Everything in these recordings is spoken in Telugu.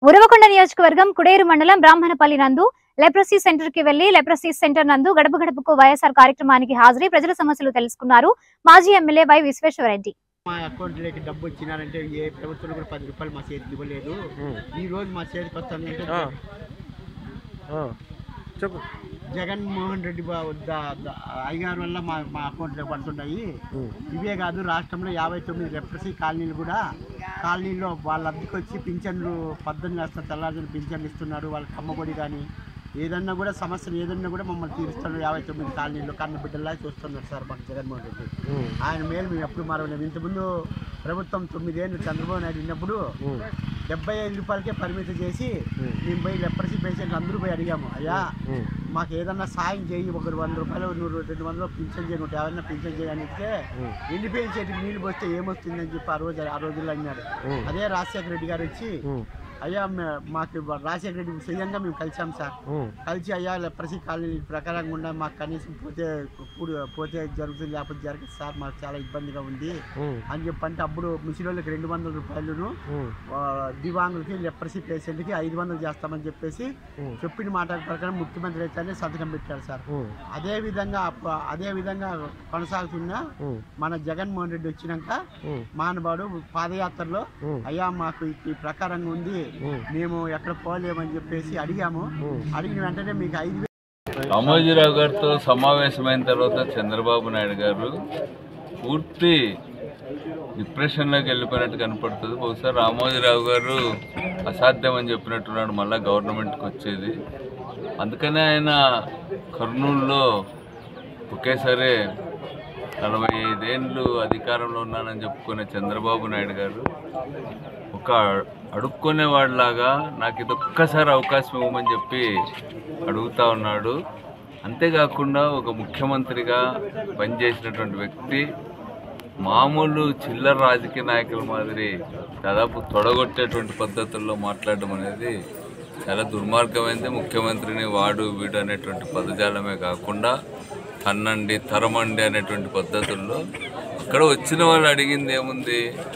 ఉరవకొండ నియోజకవర్గం కుడేరు మండలం బ్రాహ్మణపల్లి నందు లెప్రసీ సెంటర్ కి వెళ్లి లెప్రసీ సెంటర్ నందు గడప గడపకు వైఎస్ఆర్ కార్యక్రమానికి హాజరై ప్రజల సమస్యలు తెలుసుకున్నారు మాజీ ఎమ్మెల్యే వై విశ్వేశ్వరరెడ్డి మా అకౌంట్లోకి డబ్బు వచ్చినారంటే ఏ ప్రభుత్వం కూడా పది రూపాయలు మా చేతికి ఇవ్వలేదు ఈ రోజు మా చేతికి వస్తుందంటే ఆ. ఆ. చెప్పు జగన్మోహన్ రెడ్డి బా- ద- ద- అయ్యగారి వల్ల మా మా అకౌంట్లో పడుతున్నాయి ఇవే కాదు రాష్ట్రంలో యాభై తొమ్మిది రెప్రసీ కాలనీలు కూడా కాలనీలో వాళ్ళ అద్దెకి వచ్చి పింఛన్లు పద్దెనిమిది వేస్తారు తెల్లారి పింఛన్లు ఇస్తున్నారు వాళ్ళకి అమ్మఒడి కానీ ఏదన్నా కూడా సమస్యలు ఏదన్నా కూడా మమ్మల్ని తీరుస్తున్నారు యాభై తొమ్మిది కాలనీలో కన్న బిడ్డల్లా చూస్తున్నారు సార్ మాకు జగన్మోహన్ రెడ్డి ఆయన మేలు మేము ఎప్పుడు మరవలేము ఇంతకుముందు ప్రభుత్వం తొమ్మిదేళ్ళు చంద్రబాబు నాయుడు ఉన్నప్పుడు డెబ్బై ఐదు రూపాయలకే పరిమితి చేసి మేము పోయి లెప్పర్సీ పేషెంట్లు అందరూ పోయి అడిగాము అయ్యా మాకు ఏదన్నా సాయం చేయి ఒకరు వంద రూపాయలు నూరు రెండు వందలు పింఛన్ చేయి నూట యాభై పింఛన్ చేయని ఇస్తే ఎండిపోయిన చెట్టుకి నీళ్ళు పోస్తే ఏమొస్తుందని చెప్పి ఆ రోజు ఆ రోజుల్లో అన్నాడు అదే రాజశేఖర రెడ్డి గారు వచ్చి అయ్యా మే- మాకు రాజశేఖర రెడ్డి స్వయంగా మేము కలిసాం సార్ కలిసి అయ్యా లెప్రసీ కాలనీ ప్రకారంగా ఉండే మాకు కనీసం పోతే కూడి పోతే జరుగుతుంది లేకపోతే జరగదు సార్ మాకు చాలా ఇబ్బందిగా ఉంది అని చెప్పంటే అప్పుడు ముసిలోళ్ళకి రెండు వందల రూపాయలను ఆ, దివాంగులకి లెప్రసీ పేషెంట్కి ఐదు వందలు చేస్తామని చెప్పేసి చెప్పిన మాట ప్రకారం ముఖ్యమంత్రి అయితేనే సంతకం పెట్టారు సార్ అదే విధంగా అప్ప- అదే విధంగా కొనసాగుతున్న మన జగన్మోహన్ రెడ్డి వచ్చినాక మానవాడు పాదయాత్రలో అయ్యా మాకు ఈ- ఈ ప్రకారంగా ఉంది మేము ఎక్కడ పోలేమని చెప్పేసి అడిగాము అడిగిన వెంటనే మీకు ఐదు వేలు రామోజీరావు గారితో సమావేశమైన తర్వాత చంద్రబాబు నాయుడు గారు పూర్తి డిప్రెషన్లోకి వెళ్ళిపోయినట్టు కనపడుతుంది బహుశా రామోజీరావు గారు అసాధ్యం అని చెప్పినట్టున్నాడు మళ్ళీ గవర్నమెంట్కి వచ్చేది అందుకనే ఆయన కర్నూలులో ఒకేసారి నలభై ఐదేళ్ళు అధికారంలో ఉన్నానని చెప్పుకునే చంద్రబాబు నాయుడు గారు ఒక అడుక్కునే వాడిలాగా నాకు ఇది ఒక్కసారి అవకాశం ఇవ్వమని చెప్పి అడుగుతా ఉన్నాడు అంతేకాకుండా ఒక ముఖ్యమంత్రిగా పనిచేసినటువంటి వ్యక్తి మామూలు చిల్లర రాజకీయ నాయకుల మాదిరి దాదాపు తొడగొట్టేటువంటి పద్ధతుల్లో మాట్లాడడం అనేది చాలా దుర్మార్గమైంది ముఖ్యమంత్రిని వాడు వీడు అనేటువంటి పదజాలమే కాకుండా తన్నండి తరమండి అనేటువంటి పద్ధతుల్లో అక్కడ వచ్చిన వాళ్ళు అడిగింది ఏముంది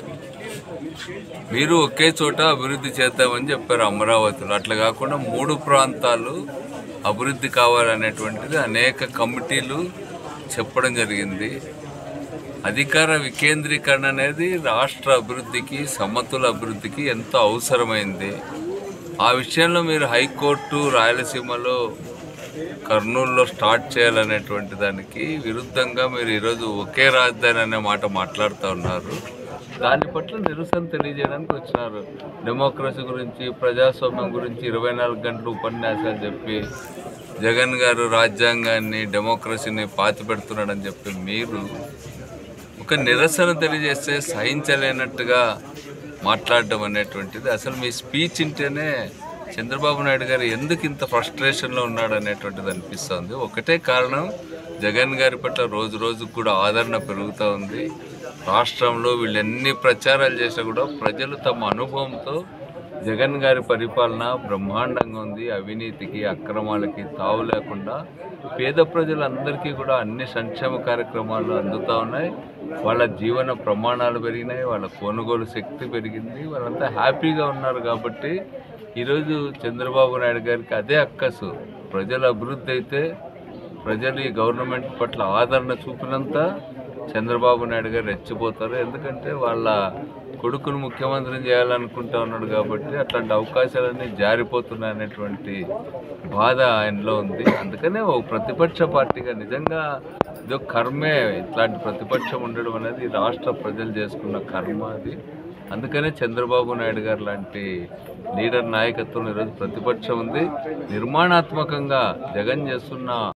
మీరు ఒకే చోట అభివృద్ధి చేద్దామని చెప్పారు అమరావతిలో అట్లా కాకుండా మూడు ప్రాంతాలు అభివృద్ధి కావాలనేటువంటిది అనేక కమిటీలు చెప్పడం జరిగింది అధికార వికేంద్రీకరణ అనేది రాష్ట్ర అభివృద్ధికి సమతుల అభివృద్ధికి ఎంతో అవసరమైంది ఆ విషయంలో మీరు హైకోర్టు రాయలసీమలో కర్నూలులో స్టార్ట్ చేయాలనేటువంటి దానికి విరుద్ధంగా మీరు ఈరోజు ఒకే రాజధాని అనే మాట మాట్లాడుతూ ఉన్నారు దాని పట్ల నిరసన తెలియజేయడానికి వచ్చినారు డెమోక్రసీ గురించి ప్రజాస్వామ్యం గురించి ఇరవై నాలుగు గంటలు ఉపన్యాసాలు చెప్పి జగన్ గారు రాజ్యాంగాన్ని డెమోక్రసీని పాతి పెడుతున్నాడని చెప్పి మీరు ఒక నిరసన తెలియజేస్తే సహించలేనట్టుగా మాట్లాడడం అనేటువంటిది అసలు మీ స్పీచ్ ఇంటేనే చంద్రబాబు నాయుడు గారు ఎందుకు ఇంత ఫ్రస్ట్రేషన్లో ఉన్నాడు అనేటువంటిది అనిపిస్తుంది ఒకటే కారణం జగన్ గారి పట్ల రోజు రోజుకు కూడా ఆదరణ పెరుగుతూ ఉంది రాష్ట్రంలో వీళ్ళు ఎన్ని ప్రచారాలు చేసినా కూడా ప్రజలు తమ అనుభవంతో జగన్ గారి పరిపాలన బ్రహ్మాండంగా ఉంది అవినీతికి అక్రమాలకి తావు లేకుండా పేద ప్రజలందరికీ కూడా అన్ని సంక్షేమ కార్యక్రమాలు అందుతూ ఉన్నాయి వాళ్ళ జీవన ప్రమాణాలు పెరిగినాయి వాళ్ళ కొనుగోలు శక్తి పెరిగింది వాళ్ళంతా హ్యాపీగా ఉన్నారు కాబట్టి ఈరోజు చంద్రబాబు నాయుడు గారికి అదే అక్కసు ప్రజల అభివృద్ధి అయితే ప్రజలు ఈ గవర్నమెంట్ పట్ల ఆదరణ చూపినంత చంద్రబాబు నాయుడు గారు రెచ్చిపోతారు ఎందుకంటే వాళ్ళ కొడుకును ముఖ్యమంత్రిని చేయాలనుకుంటా ఉన్నాడు కాబట్టి అట్లాంటి అవకాశాలన్నీ జారిపోతున్నాయి అనేటువంటి బాధ ఆయనలో ఉంది అందుకనే ఓ ప్రతిపక్ష పార్టీగా నిజంగా ఇదో కర్మే ఇట్లాంటి ప్రతిపక్షం ఉండడం అనేది రాష్ట్ర ప్రజలు చేసుకున్న కర్మ అది అందుకనే చంద్రబాబు నాయుడు గారు లాంటి లీడర్ నాయకత్వం ఈరోజు ప్రతిపక్షం ఉంది నిర్మాణాత్మకంగా జగన్ చేస్తున్న